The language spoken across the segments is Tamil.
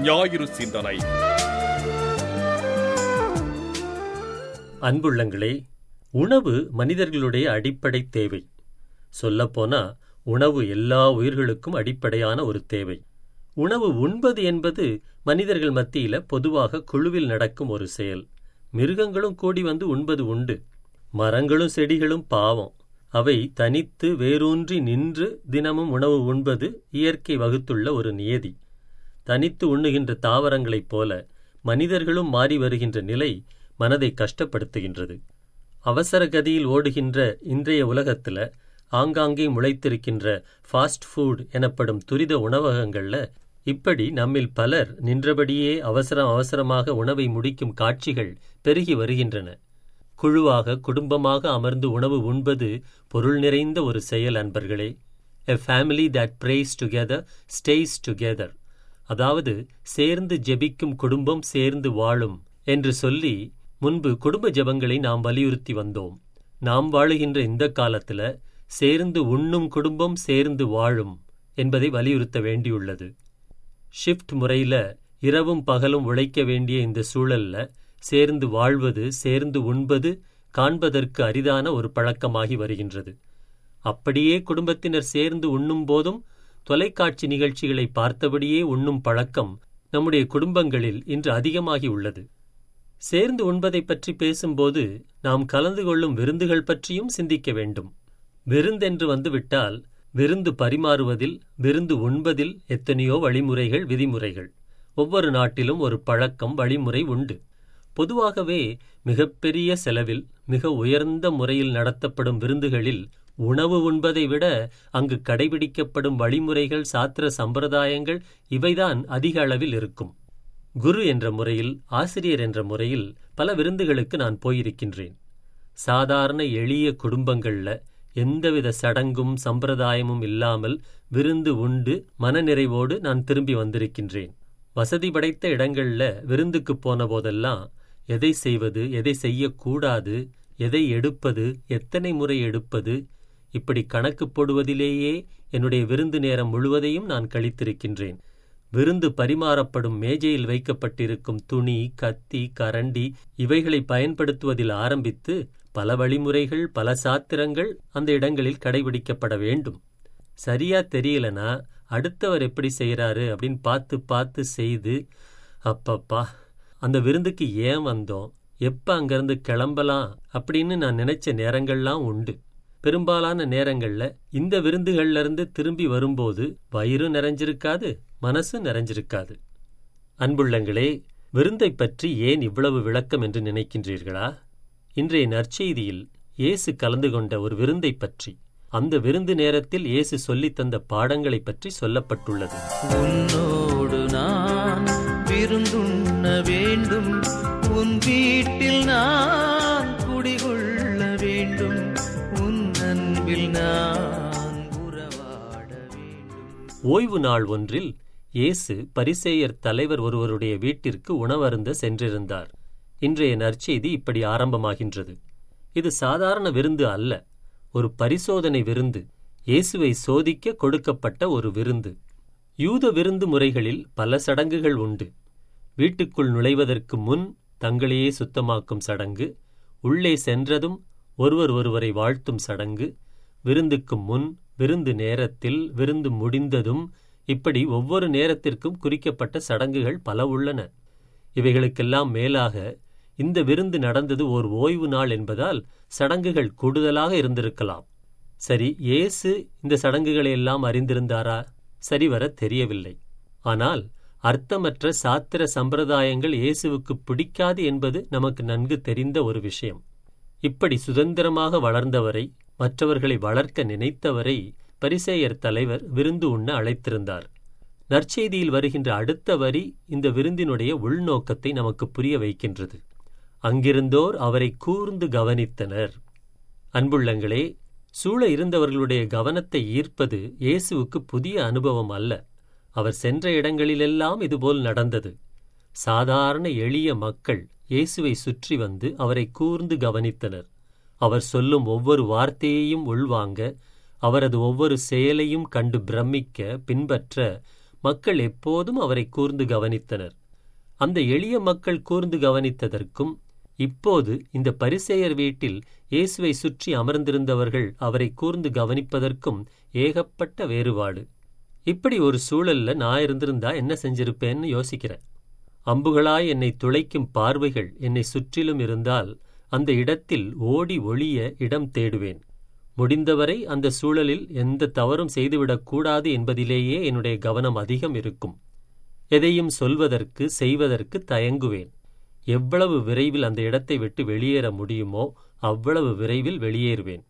ஞாயிறு சிந்தனை அன்புள்ளங்களே உணவு மனிதர்களுடைய அடிப்படை தேவை சொல்லப்போனா உணவு எல்லா உயிர்களுக்கும் அடிப்படையான ஒரு தேவை உணவு உண்பது என்பது மனிதர்கள் மத்தியில பொதுவாக குழுவில் நடக்கும் ஒரு செயல் மிருகங்களும் கூடி வந்து உண்பது உண்டு மரங்களும் செடிகளும் பாவம் அவை தனித்து வேரூன்றி நின்று தினமும் உணவு உண்பது இயற்கை வகுத்துள்ள ஒரு நியதி தனித்து உண்ணுகின்ற தாவரங்களைப் போல மனிதர்களும் மாறி வருகின்ற நிலை மனதை கஷ்டப்படுத்துகின்றது அவசர கதியில் ஓடுகின்ற இன்றைய உலகத்துல ஆங்காங்கே முளைத்திருக்கின்ற ஃபாஸ்ட் ஃபுட் எனப்படும் துரித உணவகங்கள்ல இப்படி நம்மில் பலர் நின்றபடியே அவசரம் அவசரமாக உணவை முடிக்கும் காட்சிகள் பெருகி வருகின்றன குழுவாக குடும்பமாக அமர்ந்து உணவு உண்பது பொருள் நிறைந்த ஒரு செயல் அன்பர்களே a family that prays together stays together அதாவது சேர்ந்து ஜெபிக்கும் குடும்பம் சேர்ந்து வாழும் என்று சொல்லி முன்பு குடும்ப ஜெபங்களை நாம் வலியுறுத்தி வந்தோம் நாம் வாழுகின்ற இந்த காலத்துல சேர்ந்து உண்ணும் குடும்பம் சேர்ந்து வாழும் என்பதை வலியுறுத்த வேண்டியுள்ளது ஷிஃப்ட் முறையில இரவும் பகலும் உழைக்க வேண்டிய இந்த சூழல்ல சேர்ந்து வாழ்வது சேர்ந்து உண்பது காண்பதற்கு அரிதான ஒரு பழக்கமாகி வருகின்றது அப்படியே குடும்பத்தினர் சேர்ந்து உண்ணும் போதும் தொலைக்காட்சி நிகழ்ச்சிகளை பார்த்தபடியே உண்ணும் பழக்கம் நம்முடைய குடும்பங்களில் இன்று அதிகமாகி உள்ளது சேர்ந்து உண்பதை பற்றி பேசும்போது நாம் கலந்து கொள்ளும் விருந்துகள் பற்றியும் சிந்திக்க வேண்டும் விருந்தென்று வந்துவிட்டால் விருந்து பரிமாறுவதில் விருந்து உண்பதில் எத்தனையோ வழிமுறைகள் விதிமுறைகள் ஒவ்வொரு நாட்டிலும் ஒரு பழக்கம் வழிமுறை உண்டு பொதுவாகவே மிகப்பெரிய செலவில் மிக உயர்ந்த முறையில் நடத்தப்படும் விருந்துகளில் உணவு உண்பதை விட அங்கு கடைபிடிக்கப்படும் வழிமுறைகள் சாத்திர சம்பிரதாயங்கள் இவைதான் அதிக அளவில் இருக்கும் குரு என்ற முறையில் ஆசிரியர் என்ற முறையில் பல விருந்துகளுக்கு நான் போயிருக்கின்றேன் சாதாரண எளிய குடும்பங்கள்ல எந்தவித சடங்கும் சம்பிரதாயமும் இல்லாமல் விருந்து உண்டு மனநிறைவோடு நான் திரும்பி வந்திருக்கின்றேன் வசதி படைத்த இடங்கள்ல விருந்துக்கு போன போதெல்லாம் எதை செய்வது எதை செய்யக்கூடாது எதை எடுப்பது எத்தனை முறை எடுப்பது இப்படி கணக்கு போடுவதிலேயே என்னுடைய விருந்து நேரம் முழுவதையும் நான் கழித்திருக்கின்றேன் விருந்து பரிமாறப்படும் மேஜையில் வைக்கப்பட்டிருக்கும் துணி கத்தி கரண்டி இவைகளை பயன்படுத்துவதில் ஆரம்பித்து பல வழிமுறைகள் பல சாத்திரங்கள் அந்த இடங்களில் கடைபிடிக்கப்பட வேண்டும் சரியா தெரியலனா அடுத்தவர் எப்படி செய்யறாரு அப்படின்னு பார்த்து பார்த்து செய்து அப்பப்பா அந்த விருந்துக்கு ஏன் வந்தோம் எப்ப அங்கிருந்து கிளம்பலாம் அப்படின்னு நான் நினைச்ச நேரங்கள்லாம் உண்டு பெரும்பாலான நேரங்கள்ல இந்த விருந்துகள்ல இருந்து திரும்பி வரும்போது வயிறும் நிறைஞ்சிருக்காது மனசும் நிறைஞ்சிருக்காது அன்புள்ளங்களே விருந்தை பற்றி ஏன் இவ்வளவு விளக்கம் என்று நினைக்கின்றீர்களா இன்றைய நற்செய்தியில் இயேசு கலந்து கொண்ட ஒரு விருந்தை பற்றி அந்த விருந்து நேரத்தில் இயேசு சொல்லித் தந்த பாடங்களை பற்றி சொல்லப்பட்டுள்ளது உன்னோடு நான் விருந்துண்ண வேண்டும் உன் வீட்டில் நான் குடிகொள்ள வேண்டும் உன் அன்பில் நான் உறவாட வேண்டும் ஓய்வு நாள் ஒன்றில் இயேசு பரிசேயர் தலைவர் ஒருவருடைய வீட்டிற்கு உணவருந்த சென்றிருந்தார் இன்றைய நற்செய்தி இப்படி ஆரம்பமாகின்றது இது சாதாரண விருந்து அல்ல ஒரு பரிசோதனை விருந்து இயேசுவை சோதிக்க கொடுக்கப்பட்ட ஒரு விருந்து யூத விருந்து முறைகளில் பல சடங்குகள் உண்டு வீட்டுக்குள் நுழைவதற்கு முன் தங்களையே சுத்தமாக்கும் சடங்கு உள்ளே சென்றதும் ஒருவர் ஒருவரை வாழ்த்தும் சடங்கு விருந்துக்கு முன் விருந்து நேரத்தில் விருந்து முடிந்ததும் இப்படி ஒவ்வொரு நேரத்திற்கும் குறிக்கப்பட்ட சடங்குகள் பல உள்ளன இவைகளுக்கெல்லாம் மேலாக இந்த விருந்து நடந்தது ஓர் ஓய்வு நாள் என்பதால் சடங்குகள் கூடுதலாக இருந்திருக்கலாம் சரி இயேசு இந்த சடங்குகளை எல்லாம் அறிந்திருந்தாரா சரிவர தெரியவில்லை ஆனால் அர்த்தமற்ற சாத்திர சம்பிரதாயங்கள் இயேசுவுக்கு பிடிக்காது என்பது நமக்கு நன்கு தெரிந்த ஒரு விஷயம் இப்படி சுதந்திரமாக வளர்ந்தவரை மற்றவர்களை வளர்க்க நினைத்தவரை பரிசேயர் தலைவர் விருந்து உண்ண அழைத்திருந்தார் நற்செய்தியில் வருகின்ற அடுத்த வரி இந்த விருந்தினுடைய உள்நோக்கத்தை நமக்கு புரிய வைக்கின்றது அங்கிருந்தோர் அவரை கூர்ந்து கவனித்தனர் அன்புள்ளங்களே சூழ இருந்தவர்களுடைய கவனத்தை ஈர்ப்பது இயேசுவுக்கு புதிய அனுபவம் அல்ல அவர் சென்ற இடங்களிலெல்லாம் இதுபோல் நடந்தது சாதாரண எளிய மக்கள் இயேசுவை சுற்றி வந்து அவரை கூர்ந்து கவனித்தனர் அவர் சொல்லும் ஒவ்வொரு வார்த்தையையும் உள்வாங்க அவரது ஒவ்வொரு செயலையும் கண்டு பிரமிக்க பின்பற்ற மக்கள் எப்போதும் அவரை கூர்ந்து கவனித்தனர் அந்த எளிய மக்கள் கூர்ந்து கவனித்ததற்கும் இப்போது இந்த பரிசேயர் வீட்டில் இயேசுவை சுற்றி அமர்ந்திருந்தவர்கள் அவரை கூர்ந்து கவனிப்பதற்கும் ஏகப்பட்ட வேறுபாடு இப்படி ஒரு சூழல்ல நான் இருந்திருந்தா என்ன செஞ்சிருப்பேன்னு யோசிக்கிறேன் அம்புகளாய் என்னை துளைக்கும் பார்வைகள் என்னை சுற்றிலும் இருந்தால் அந்த இடத்தில் ஓடி ஒளிய இடம் தேடுவேன் முடிந்தவரை அந்த சூழலில் எந்த தவறும் செய்துவிடக் கூடாது என்பதிலேயே என்னுடைய கவனம் அதிகம் இருக்கும் எதையும் சொல்வதற்கு செய்வதற்கு தயங்குவேன் எவ்வளவு விரைவில் அந்த இடத்தை விட்டு வெளியேற முடியுமோ அவ்வளவு விரைவில் வெளியேறுவேன்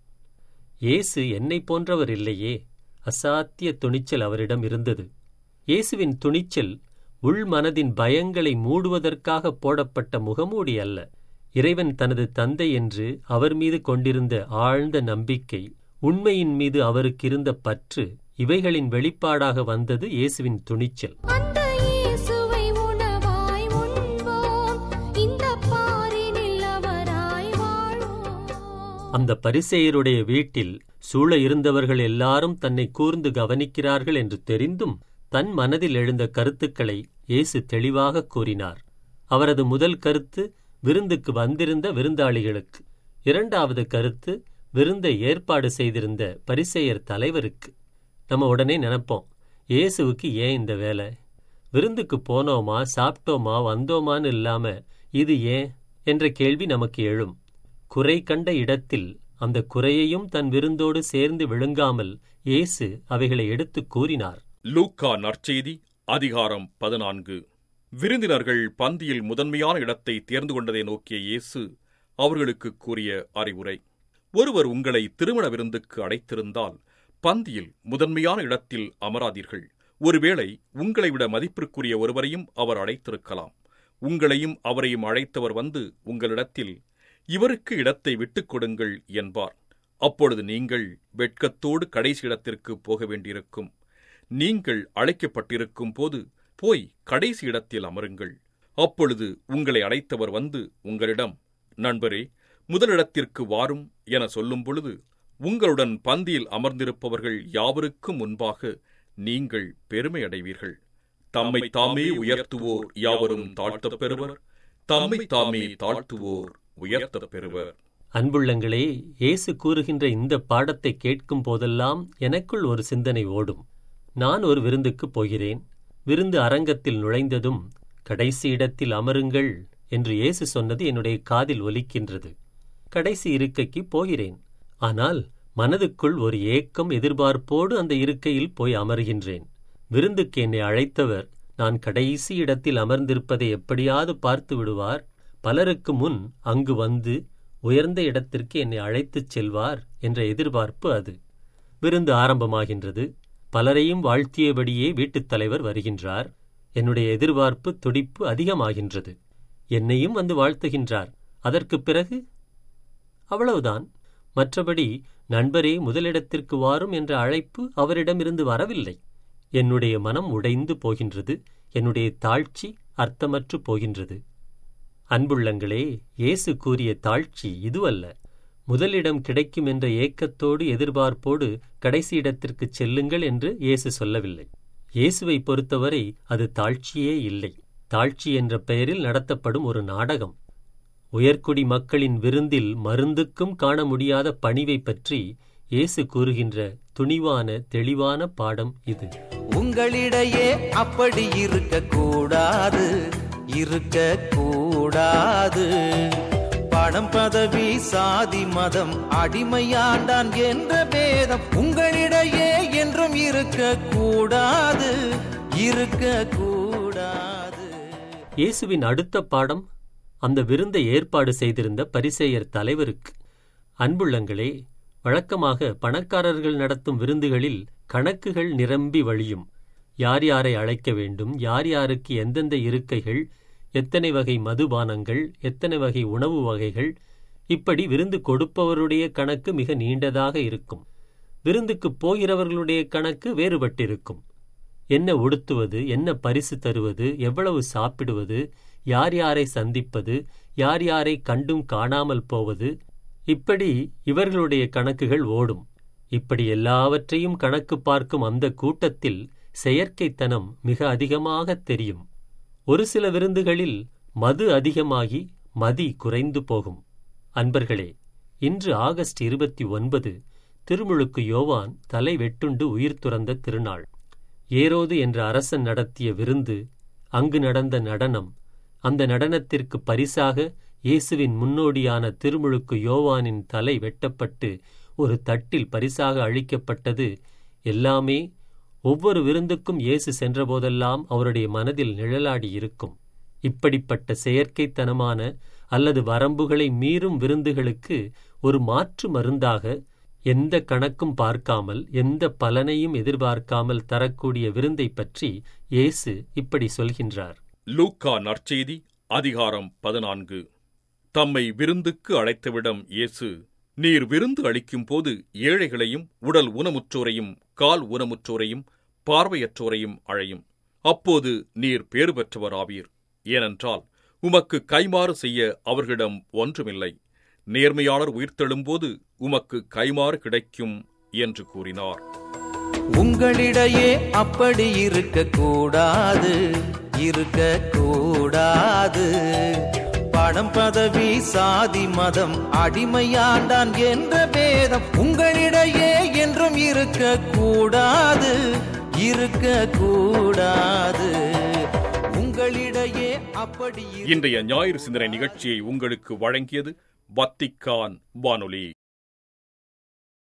இயேசு என்னை போன்றவர் இல்லையே அசாத்திய துணிச்சல் அவரிடம் இருந்தது இயேசுவின் துணிச்சல் உள் மனதின் பயங்களை மூடுவதற்காக போடப்பட்ட முகமூடி அல்ல இறைவன் தனது தந்தை என்று அவர் மீது கொண்டிருந்த ஆழ்ந்த நம்பிக்கை உண்மையின் மீது அவருக்கு இருந்த பற்று இவைகளின் வெளிப்பாடாக வந்தது இயேசுவின் துணிச்சல் அந்த இயேசுவை உணவாய் உண்போம் இந்த பாரினில் அவராய் வாழ்வோம் அந்த பரிசேயருடைய வீட்டில் சூழ இருந்தவர்கள் எல்லாரும் தன்னை கூர்ந்து கவனிக்கிறார்கள் என்று தெரிந்தும் தன் மனதில் எழுந்த கருத்துக்களை இயேசு தெளிவாக கூறினார் அவரது முதல் கருத்து விருந்துக்கு வந்திருந்த விருந்தாளிகளுக்கு இரண்டாவது கருத்து விருந்தை ஏற்பாடு செய்திருந்த பரிசேயர் தலைவருக்கு நம்ம உடனே நினைப்போம் இயேசுவுக்கு ஏன் இந்த வேலை விருந்துக்கு போனோமா சாப்பிட்டோமா வந்தோமான்னு இல்லாம இது ஏன் என்ற கேள்வி நமக்கு எழும் குறை கண்ட இடத்தில் அந்த குறையையும் தன் விருந்தோடு சேர்ந்து விழுங்காமல் இயேசு அவைகளை எடுத்துக் கூறினார் லூக்கா நற்செய்தி அதிகாரம் பதினான்கு விருந்தினர்கள் பந்தியில் முதன்மையான இடத்தை தேர்ந்து கொண்டதை நோக்கிய இயேசு அவர்களுக்கு கூறிய அறிவுரை ஒருவர் உங்களை திருமண விருந்துக்கு அழைத்திருந்தால் பந்தியில் முதன்மையான இடத்தில் அமராதீர்கள் ஒருவேளை உங்களை விட மதிப்பிற்குரிய ஒருவரையும் அவர் அழைத்திருக்கலாம் உங்களையும் அவரையும் அழைத்தவர் வந்து உங்களிடத்தில் இவருக்கு இடத்தை விட்டுக் கொடுங்கள் என்பார் அப்பொழுது நீங்கள் வெட்கத்தோடு கடைசி இடத்திற்கு போக வேண்டியிருக்கும் நீங்கள் அழைக்கப்பட்டிருக்கும் போது போய் கடைசி இடத்தில் அமருங்கள் அப்பொழுது உங்களை அழைத்தவர் வந்து உங்களிடம் நண்பரே முதலிடத்திற்கு வாரும் என சொல்லும் பொழுது உங்களுடன் பந்தியில் அமர்ந்திருப்பவர்கள் யாவருக்கும் முன்பாக நீங்கள் பெருமை அடைவீர்கள் தம்மை தாமே உயர்த்துவோர் யாவரும் தாழ்த்தப் பெறுவர் தம்மை தாமே தாழ்த்துவோர் உயர்த்தப் பெறுவர் அன்புள்ளங்களே இயேசு கூறுகின்ற இந்த பாடத்தை கேட்கும் போதெல்லாம் எனக்குள் ஒரு சிந்தனை ஓடும் நான் ஒரு விருந்துக்கு போகிறேன் விருந்து அரங்கத்தில் நுழைந்ததும் கடைசி இடத்தில் அமருங்கள் என்று இயேசு சொன்னது என்னுடைய காதில் ஒலிக்கின்றது கடைசி இருக்கைக்கு போகிறேன் ஆனால் மனதுக்குள் ஒரு ஏக்கம் எதிர்பார்ப்போடு அந்த இருக்கையில் போய் அமர்கின்றேன் விருந்துக்கு என்னை அழைத்தவர் நான் கடைசி இடத்தில் அமர்ந்திருப்பதை எப்படியாவது பார்த்து விடுவார் பலருக்கு முன் அங்கு வந்து உயர்ந்த இடத்திற்கு என்னை அழைத்துச் செல்வார் என்ற எதிர்பார்ப்பு அது விருந்து ஆரம்பமாகின்றது பலரையும் வாழ்த்தியபடியே வீட்டுத் தலைவர் வருகின்றார் என்னுடைய எதிர்பார்ப்பு துடிப்பு அதிகமாகின்றது என்னையும் வந்து வாழ்த்துகின்றார் அதற்குப் பிறகு அவ்வளவுதான் மற்றபடி நண்பரே முதலிடத்திற்கு வாரும் என்ற அழைப்பு அவரிடமிருந்து வரவில்லை என்னுடைய மனம் உடைந்து போகின்றது என்னுடைய தாழ்ச்சி அர்த்தமற்று போகின்றது அன்புள்ளங்களே இயேசு கூறிய தாழ்ச்சி இதுவல்ல முதலிடம் கிடைக்கும் என்ற ஏக்கத்தோடு எதிர்பார்ப்போடு கடைசி இடத்திற்கு செல்லுங்கள் என்று இயேசு சொல்லவில்லை இயேசுவை பொறுத்தவரை அது தாழ்ச்சியே இல்லை தாழ்ச்சி என்ற பெயரில் நடத்தப்படும் ஒரு நாடகம் உயர்குடி மக்களின் விருந்தில் மருந்துக்கும் காண முடியாத பணிவை பற்றி இயேசு கூறுகின்ற துணிவான தெளிவான பாடம் இது உங்களிடையே அப்படி இருக்க கூடாது இருக்க கூடாது பணம் பதவி சாதி மதம் அடிமையாண்டான் என்ற பேதம் உங்களிடையே என்றும் இருக்க கூடாது இருக்க கூடாது இயேசுவின் அடுத்த பாடம் அந்த விருந்தை ஏற்பாடு செய்திருந்த பரிசேயர் தலைவருக்கு அன்புள்ளங்களே வழக்கமாக பணக்காரர்கள் நடத்தும் விருந்துகளில் கணக்குகள் நிரம்பி வழியும் யார் யாரை அழைக்க வேண்டும் யார் யாருக்கு எந்தெந்த இருக்கைகள் எத்தனை வகை மதுபானங்கள் எத்தனை வகை உணவு வகைகள் இப்படி விருந்து கொடுப்பவருடைய கணக்கு மிக நீண்டதாக இருக்கும் விருந்துக்குப் போகிறவர்களுடைய கணக்கு வேறுபட்டிருக்கும் என்ன உடுத்துவது என்ன பரிசு தருவது எவ்வளவு சாப்பிடுவது யார் யாரை சந்திப்பது யார் யாரை கண்டும் காணாமல் போவது இப்படி இவர்களுடைய கணக்குகள் ஓடும் இப்படி எல்லாவற்றையும் கணக்கு பார்க்கும் அந்த கூட்டத்தில் செயற்கைத்தனம் மிக அதிகமாக தெரியும் ஒரு சில விருந்துகளில் மது அதிகமாகி மதி குறைந்து போகும் அன்பர்களே இன்று ஆகஸ்ட் இருபத்தி ஒன்பது திருமுழுக்கு யோவான் தலை வெட்டுண்டு உயிர் துறந்த திருநாள் ஏரோது என்ற அரசன் நடத்திய விருந்து அங்கு நடந்த நடனம் அந்த நடனத்திற்கு பரிசாக இயேசுவின் முன்னோடியான திருமுழுக்கு யோவானின் தலை வெட்டப்பட்டு ஒரு தட்டில் பரிசாக அளிக்கப்பட்டது எல்லாமே ஒவ்வொரு விருந்துக்கும் இயேசு சென்றபோதெல்லாம் அவருடைய மனதில் நிழலாடி இருக்கும் இப்படிப்பட்ட செயற்கைத்தனமான அல்லது வரம்புகளை மீறும் விருந்துகளுக்கு ஒரு மாற்று மருந்தாக எந்த கணக்கும் பார்க்காமல் எந்த பலனையும் எதிர்பார்க்காமல் தரக்கூடிய விருந்தை பற்றி இயேசு இப்படி சொல்கின்றார் லூக்கா நற்செய்தி அதிகாரம் பதினான்கு தம்மை விருந்துக்கு அழைத்தவிடம் இயேசு நீர் விருந்து அளிக்கும்போது ஏழைகளையும் உடல் ஊனமுற்றோரையும் கால் ஊனமுற்றோரையும் பார்வையற்றோரையும் அழையும் அப்போது நீர் பேறு பெற்றவராவீர் ஏனென்றால் உமக்கு கைமாறு செய்ய அவர்களிடம் ஒன்றுமில்லை நேர்மையாளர் உயிர்த்தெழும்போது உமக்கு கைமாறு கிடைக்கும் என்று கூறினார் உங்களிடையே அப்படி இருக்க கூடாது இருக்க கூடாது பணம் பதவி சாதி மதம் அடிமையாண்டான் என்ற பேதம் உங்களிடையே என்றும் இருக்க கூடாது இருக்க கூடாது உங்களிடையே அப்படி இரு- இன்றைய ஞாயிறு சிந்தனை நிகழ்ச்சியை உங்களுக்கு வழங்கியது வத்திக்கான் வானொலி